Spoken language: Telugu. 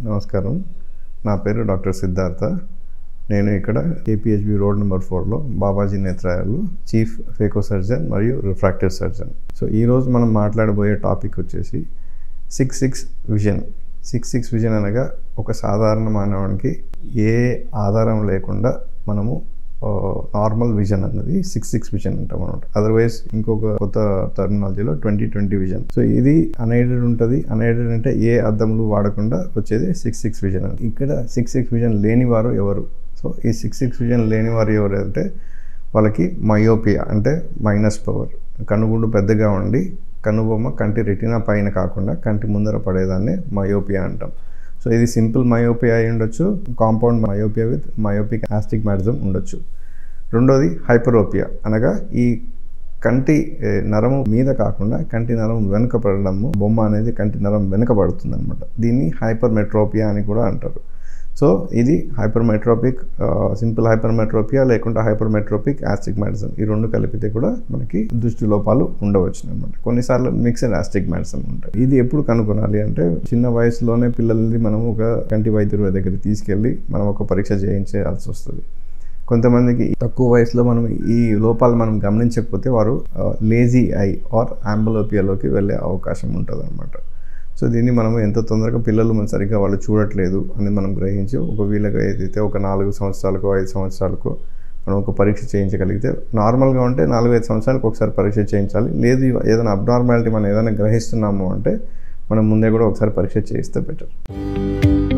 నమస్కారం నా పేరు డాక్టర్ సిద్ధార్థ నేను ఇక్కడ ఏపీహెచ్బి రోడ్ నెంబర్ ఫోర్లో బాబాజీ నేత్రాయాలు చీఫ్ ఫేకో సర్జన్ మరియు రిఫ్రాక్టివ్ సర్జన్ సో ఈరోజు మనం మాట్లాడబోయే టాపిక్ వచ్చేసి six six vision six six vision అనగా ఒక సాధారణ మానవునికి ఏ ఆధారం లేకుండా మనము నార్మల్ విజన్ అన్నది సిక్స్ సిక్స్ విజన్ అంటాం అనమాట అదర్వైజ్ ఇంకొక కొత్త టర్మినాలజీలో ట్వంటీ ట్వంటీ విజన్ సో ఇది అనైడెడ్ ఉంటుంది అనైడెడ్ అంటే ఏ అద్దంలు వాడకుండా వచ్చేది సిక్స్ సిక్స్ విజన్ అని ఇక్కడ సిక్స్ సిక్స్ విజన్ లేని వారు ఎవరు సో ఈ సిక్స్ సిక్స్ విజన్ లేని వారు ఎవరు అంటే వాళ్ళకి మయోపియా అంటే మైనస్ పవర్ కనుగుండు పెద్దగా ఉండి కనుబొమ్మ కంటి రెటినా పైన కాకుండా కంటి ముందర పడేదాన్ని మయోపియా అంటాం సో ఇది సింపుల్ మయోపియా అయి ఉండొచ్చు compound myopia with myopic astigmatism ఉండొచ్చు రెండోది హైపరోపియా అనగా ఈ కంటి ఏ, నరము మీద కాకుండా కంటి నరం వెనుక పడడము బొమ్మ అనేది కంటి నరం వెనుక పడుతుంది అనమాట దీన్ని హైపర్ మెట్రోపియా అని కూడా అంటారు సో ఇది hypermetropic simple hypermetropia లేకుంటే హైపర్ మెట్రోపిక్ ఆస్టిగ్మాటిజం ఈ రెండు కలిపితే కూడా మనకి దృష్టి లోపాలు ఉండవచ్చు అనమాట కొన్నిసార్లు మిక్స్డ్ ఆస్టిగ్మాటిజం ఉంటాయి ఇది ఎప్పుడు కనుగొనాలి అంటే చిన్న వయసులోనే పిల్లల్ని మనం ఒక కంటి వైద్యుడి దగ్గర తీసుకెళ్ళి మనం ఒక పరీక్ష చేయించాల్సి వస్తుంది కొంతమందికి తక్కువ వయసులో మనం ఈ లోపాలు మనం గమనించకపోతే వారు లేజీ ఐ ఆర్ ఆంబలోపియాలోకి వెళ్ళే అవకాశం ఉంటుంది అనమాట సో దీన్ని మనం ఎంత తొందరగా పిల్లలు మనం సరిగ్గా వాళ్ళు చూడట్లేదు అని మనం గ్రహించి ఒక వీళ్ళకి ఏదైతే ఒక నాలుగు సంవత్సరాలకు ఐదు సంవత్సరాలకు మనం ఒక పరీక్ష చేయించగలిగితే నార్మల్గా ఉంటే నాలుగు ఐదు సంవత్సరాలకు ఒకసారి పరీక్ష చేయించాలి లేదు ఏదైనా అబ్నార్మాలిటీ మనం ఏదైనా గ్రహిస్తున్నాము అంటే మనం ముందే కూడా ఒకసారి పరీక్ష చేయిస్తే బెటర్